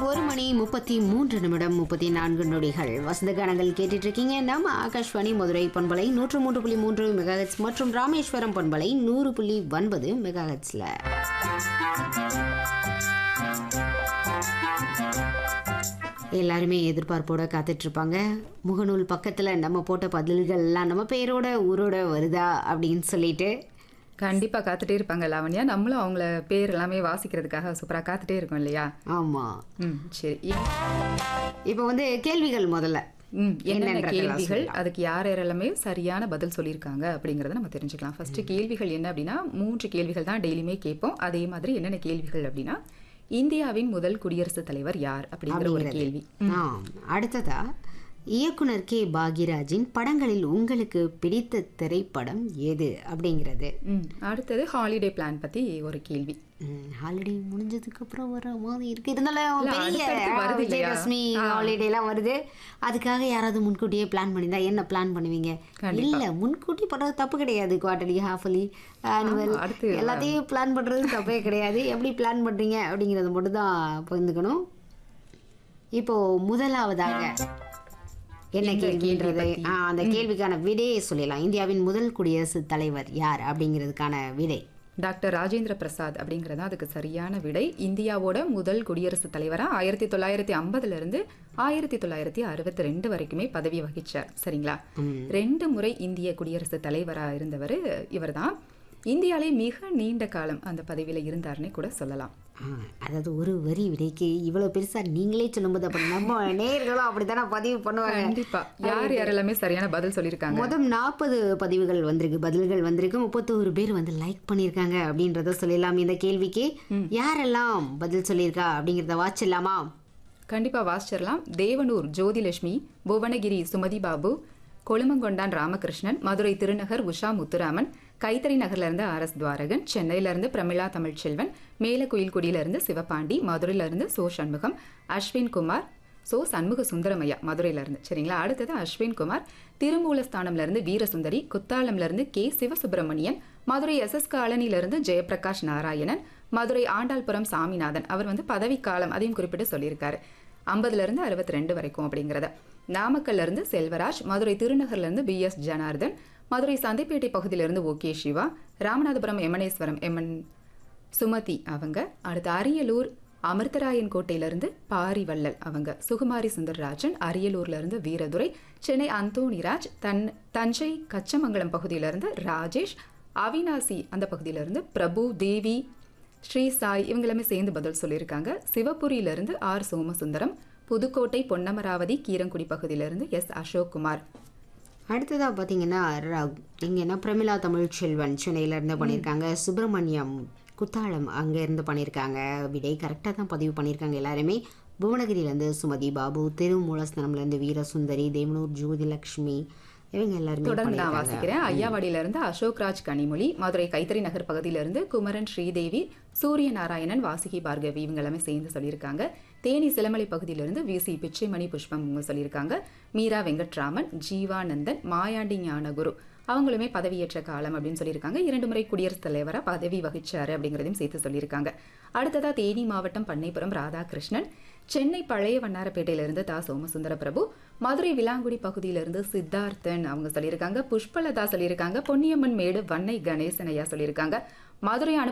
ஒரு மணி முப்பத்தி மூன்று நிமிடம் முப்பத்தி நான்கு நொடிகள் வசந்த கானங்கள் கேட்டுட்டு இருக்கீங்க நம்ம ஆகாஷ்வாணி மதுரை பண்பலை நூற்று மூன்று புள்ளி மூன்று மெகாஹெட்ஸ் மற்றும் ராமேஸ்வரம் பண்பலை நூறு புள்ளி ஒன்பது மெகாஹெட்ஸ்ல எல்லாருமே எதிர்பார்ப்போட காத்துட்டு இருப்பாங்க முகநூல் பக்கத்தில் நம்ம போட்ட பதில்கள்லாம் நம்ம பேரோட ஊரோட வருதா அப்படின்னு சொல்லிட்டு கண்டிப்பா காத்துட்டே இருப்பாங்க லாவண்யா நம்மளும் அவங்கள பேர் எல்லாமே வாசிக்கிறதுக்காக சூப்பரா காத்துட்டே இருக்கோம் இல்லையா ஆமாம் ம் சரி இ- இப்போ வந்து கேள்விகள் முதல்ல ம் என்னென்ன என்னன்றதெல்லாம் கேள்விகள் அதுக்கு யார் யாரெல்லாமே சரியான பதில் சொல்லியிருக்காங்க அப்படிங்கறத நம்ம தெரிஞ்சுக்கலாம் ஃபர்ஸ்ட் கேள்விகள் என்ன அப்படின்னா மூன்று கேள்விகள் தான் டெய்லியுமே கேட்போம் அதே மாதிரி என்னென்ன கேள்விகள் அப்படின்னா இந்தியாவின் முதல் குடியரசுத் தலைவர் யார் அப்படிங்கிற ஒரு கேள்வி ஆம் அடுத்ததா இயக்குனர் கே பாக்யராஜின் படங்களில் உங்களுக்கு பிடித்த திரைப்படம் எது அப்படிங்கிறது ம் அடுத்தது ஹாலிடே பிளான் பத்தி ஒரு கேள்வி ஹாலிடே முடிஞ்சதுக்கு அப்புறம் வர மாதிரி இருக்கு இருந்தாலும் இல்ல, பெரிய அடுத்தடுத்து வருது இல்லையா? விஜயதசமி ஹாலிடே எல்லாம் வருது அதுக்காக யாராவது முன்கூட்டியே பிளான் பண்ணியிருந்தா என்ன பிளான் பண்ணுவீங்க இல்ல முன்கூட்டி பண்றது தப்பு கிடையாது குவார்டர்லி ஹாஃபலி ஆனுவல் அடுத்து எல்லாத்தையும் பிளான் பண்றது தப்பே கிடையாது எப்படி பிளான் பண்றீங்க அப்படிங்கறது மட்டும் தான் பகிர்ந்துக்கணும் இப்போ முதலாவதாக என்ன கேள்வின்றது ஆ, அந்த கேள்விக்கான விடையை சொல்லலாம் இந்தியாவின் முதல் குடியரசுத் தலைவர் யார் அப்படிங்கிறதுக்கான விடை டாக்டர் ராஜேந்திர பிரசாத் அப்படிங்கிறது அதுக்கு சரியான விடை இந்தியாவோட முதல் குடியரசுத் தலைவரா ஆயிரத்தி தொள்ளாயிரத்தி ஐம்பதுல இருந்து ஆயிரத்தி தொள்ளாயிரத்தி அறுபத்தி ரெண்டு வரைக்குமே பதவி வகிச்சார் சரிங்களா ரெண்டு முறை இந்திய குடியரசுத் தலைவரா இருந்தவர் இவர்தான் இந்தியாலே மிக நீண்ட காலம் அந்த பதவியில இருந்தாருன்னே கூட சொல்லலாம் ஆ, அதாவது ஒரு வரி விடைக்கு இவ்வளவு பெருசா நீங்களே சொல்லும்போது அப்ப நம்ம நேர்களும் அப்படித்தானே பதிவு பண்ணுவாங்க கண்டிப்பா யார் யாரெல்லாமே சரியான பதில் சொல்லியிருக்காங்க மொத்தம் நாற்பது பதிவுகள் வந்திருக்கு பதில்கள் வந்திருக்கு முப்பத்தோரு பேர் வந்து லைக் பண்ணியிருக்காங்க அப்படின்றத சொல்லலாம் இந்த கேள்விக்கு யாரெல்லாம் பதில் சொல்லியிருக்கா அப்படிங்கிறத வாச்சிடலாமா கண்டிப்பா வாசிச்சிடலாம் தேவனூர் ஜோதிலட்சுமி புவனகிரி சுமதி பாபு கொழுமங்கொண்டான் ராமகிருஷ்ணன் மதுரை திருநகர் உஷா முத்துராமன் கைத்தறி நகர்ல இருந்து ஆர் எஸ் துவாரகன் சென்னையில இருந்து பிரமிளா தமிழ்ச்செல்வன் மேலக்குயில்குடியில இருந்து சிவபாண்டி மதுரையில இருந்து சோ சண்முகம் அஸ்வின் குமார் சோ சண்முக சுந்தரமையா மதுரையில இருந்து சரிங்களா அடுத்தது அஸ்வின் குமார் திருமூலஸ்தானம்ல இருந்து வீரசுந்தரி குத்தாலம்ல இருந்து K Sivasubramanian Madurai S S காலனில இருந்து ஜெயபிரகாஷ் நாராயணன் மதுரை ஆண்டாள்புரம் சாமிநாதன் அவர் வந்து பதவிக்காலம் அதையும் குறிப்பிட்டு சொல்லியிருக்காரு ஐம்பதுல இருந்து அறுபத்தி ரெண்டு வரைக்கும் அப்படிங்கிறத நாமக்கல்ல இருந்து செல்வராஜ் மதுரை திருநகர்ல இருந்து பி எஸ் ஜனார்தன் மதுரை சந்தைப்பேட்டை பகுதியிலிருந்து ஓகே சிவா ராமநாதபுரம் எமனேஸ்வரம் எம்என் சுமதி அவங்க அடுத்து அரியலூர் அமிர்தராயன் கோட்டையிலிருந்து பாரிவள்ளல் அவங்க சுகுமாரி சுந்தரராஜன் அரியலூர்ல இருந்து வீரதுரை சென்னை அந்தோணிராஜ் தன் தஞ்சை கச்சமங்கலம் பகுதியிலிருந்து ராஜேஷ் அவினாசி அந்த பகுதியிலிருந்து பிரபு தேவி ஸ்ரீ சாய் இவங்க எல்லாமே சேர்ந்து பதில் சொல்லியிருக்காங்க சிவபுரியிலிருந்து ஆர் சோமசுந்தரம் புதுக்கோட்டை பொன்னமராவதி கீரங்குடி பகுதியிலிருந்து எஸ் அசோக் குமார் அடுத்ததா பார்த்தீங்கன்னா ரக் இங்க என்ன பிரமிளா தமிழ்ச்செல்வன் சென்னையில இருந்து பண்ணியிருக்காங்க சுப்பிரமணியம் குத்தாலம் அங்க இருந்து பண்ணியிருக்காங்க விடை கரெக்டாக தான் பதிவு பண்ணியிருக்காங்க எல்லாருமே புவனகிரியிலேருந்து சுமதி பாபு திருமூலஸ்தனம்லேருந்து வீரசுந்தரி தேவனூர் ஜோதிலக்ஷ்மி இவங்க எல்லாருமே தொடர்ந்து நான் பண்ணியிருக்காங்க. வாசிக்கிறேன் ஐயாவாடியில இருந்து அசோக் ராஜ் கனிமொழி மதுரை கைத்தறி நகர் பகுதியிலிருந்து குமரன் ஸ்ரீதேவி சூரிய நாராயணன் வாசுகி பார்கவி இவங்க எல்லாமே சேர்ந்து சொல்லியிருக்காங்க தேனி சிலமலை பகுதியிலிருந்து விசி பிச்சைமணி புஷ்பம் இவங்க சொல்லியிருக்காங்க மீரா வெங்கட்ராமன் ஜீவானந்தன் மாயாண்டி ஞானகுரு அவங்களுமே பதவியேற்ற காலம் அப்படின்னு சொல்லியிருக்காங்க இரண்டு முறை குடியரசுத் தலைவரா பதவி வகிச்சாரு அப்படிங்கிறதையும் சேர்த்து சொல்லியிருக்காங்க அடுத்ததா தேனி மாவட்டம் பண்ணைப்புறம் ராதாகிருஷ்ணன் சென்னை பழைய வண்ணாரப்பேட்டையிலிருந்து தா சோமசுந்தர பிரபு மதுரை விலாங்குடி பகுதியிலிருந்து சித்தார்த்தன் அவங்க சொல்லியிருக்காங்க புஷ்பலதா சொல்லியிருக்காங்க பொன்னியம்மன் மேடு வன்னை கணேசன் ஐயா சொல்லியிருக்காங்க மதுரை